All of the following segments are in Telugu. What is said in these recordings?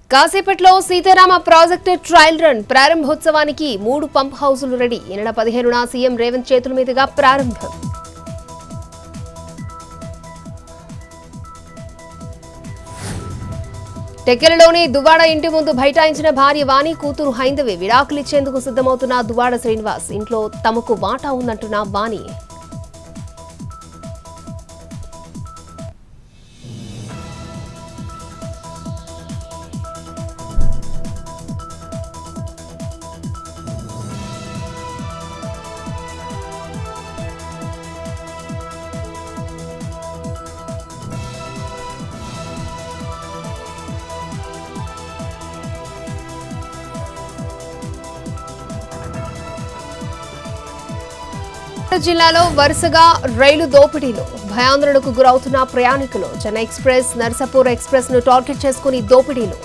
కాసేపట్లో సీతారామ ప్రాజెక్టు ట్రయల్ రన్ ప్రారంభోత్సవానికి మూడు పంప్ హౌజులు రెడీ ఈ నెల పదిహేనున సీఎం రేవంత్ చేతుల మీదుగా ప్రారంభం టెక్కెలలోని దువ్వాడ ఇంటి ముందు బైఠాయించిన భార్య వాణి కూతురు హైందవి విడాకులిచ్చేందుకు సిద్ధమవుతున్న దువ్వాడ శ్రీనివాస్ ఇంట్లో తమకు వాటా ఉందంటున్న వాణి జిల్లాలో వరుసగా రైలు దోపిడీలు భయాందోళనకు గురవుతున్న ప్రయాణికులు చెన్నై ఎక్స్ప్రెస్ నర్సాపూర్ ఎక్స్ప్రెస్ ను టార్గెట్ చేసుకుని దోపిడీలు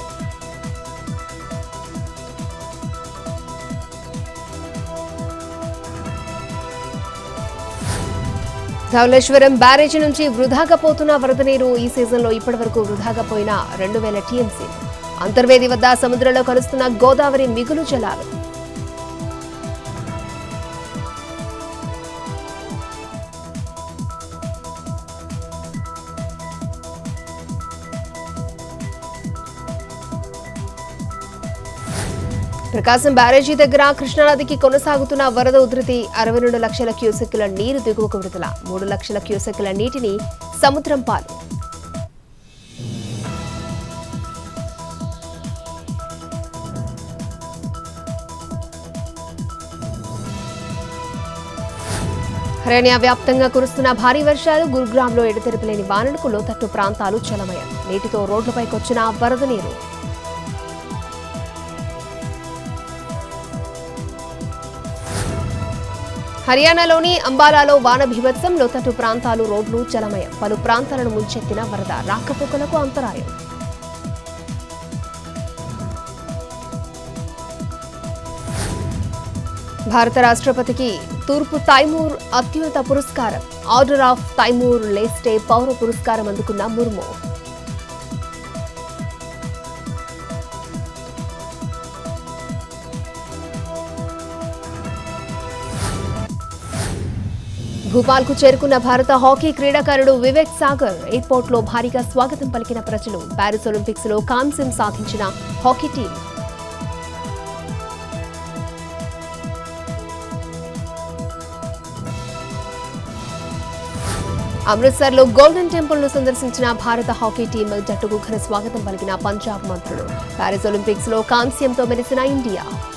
ధవళేశ్వరం బ్యారేజీ నుంచి వృధాగా పోతున్న వరద నీరు ఈ సీజన్లో ఇప్పటివరకు వృధాగా పోయిన రెండు వేల టీఎంసీ అంతర్వేది వద్ద సముద్రంలో కలుస్తున్న గోదావరి మిగులు జలాలు ప్రకాశం బ్యారేజీ దగ్గర కృష్ణానదికి కొనసాగుతున్న వరద ఉధృతి అరవై రెండు లక్షల క్యూసెక్కుల నీరు దిగువకు విడుదల మూడు లక్షల క్యూసెక్కుల నీటిని సముద్రం పాలు హర్యానా వ్యాప్తంగా కురుస్తున్న భారీ వర్షాలు గురుగ్రామ్లో ఎడతెరిపిలేని వానలకు లోతట్టు ప్రాంతాలు చలమయం నీటితో రోడ్లపైకొచ్చిన వరద నీరు హర్యానాలోని అంబాలాలో వాన భీభత్సం లోతట్టు ప్రాంతాలు రోడ్లు జలమయం పలు ప్రాంతాలను ముంచెత్తిన వరద రాకపోకలకు అంతరాయం భారత రాష్ట్రపతికి తూర్పు తైమూర్ అత్యున్నత పురస్కారం ఆర్డర్ ఆఫ్ తైమూర్ లేస్టే పౌర పురస్కారం అందుకున్న ముర్ము భూపాల్కు చేరుకున్న భారత హాకీ క్రీడాకారుడు వివేక్ సాగర్ ఎయిర్పోర్ట్లో భారీగా స్వాగతం పలికిన ప్రజలు ప్యారిస్ ఒలింపిక్స్ లో కాంస్యం సాధించిన హాకీ టీం అమృత్సర్ లో గోల్డెన్ టెంపుల్ ను సందర్శించిన భారత హాకీ టీం జట్టుకు ఘన స్వాగతం పలికిన పంజాబ్ మంత్రులు ప్యారిస్ ఒలింపిక్స్ లో కాంస్యంతో మెరిసిన ఇండియా